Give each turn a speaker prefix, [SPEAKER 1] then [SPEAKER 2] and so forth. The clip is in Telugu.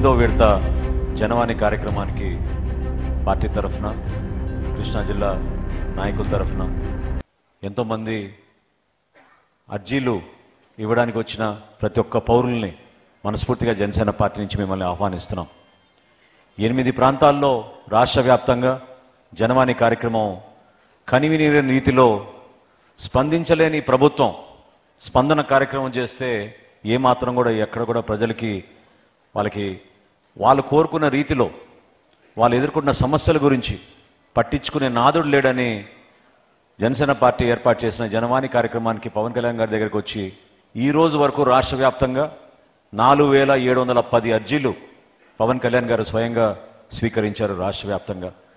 [SPEAKER 1] ఎనిమిదో విడత జనవాణి కార్యక్రమానికి పార్టీ తరఫున కృష్ణా జిల్లా నాయకుల తరఫున ఎంతోమంది అర్జీలు ఇవ్వడానికి వచ్చిన ప్రతి ఒక్క పౌరుల్ని మనస్ఫూర్తిగా జనసేన పార్టీ నుంచి మిమ్మల్ని ఆహ్వానిస్తున్నాం ఎనిమిది ప్రాంతాల్లో రాష్ట్ర వ్యాప్తంగా జనవాణి కార్యక్రమం కనివినీర రీతిలో స్పందించలేని ప్రభుత్వం స్పందన కార్యక్రమం చేస్తే ఏ మాత్రం కూడా ఎక్కడ కూడా ప్రజలకి వాళ్ళకి వాళ్ళు కోరుకున్న రీతిలో వాళ్ళు ఎదుర్కొన్న సమస్యల గురించి పట్టించుకునే నాదుడు లేడని జనసేన పార్టీ ఏర్పాటు చేసిన జనవాణి కార్యక్రమానికి పవన్ కళ్యాణ్ గారి దగ్గరికి వచ్చి ఈ రోజు వరకు రాష్ట్ర వ్యాప్తంగా నాలుగు వేల ఏడు వందల పది అర్జీలు పవన్ కళ్యాణ్ గారు స్వయంగా స్వీకరించారు రాష్ట్ర వ్యాప్తంగా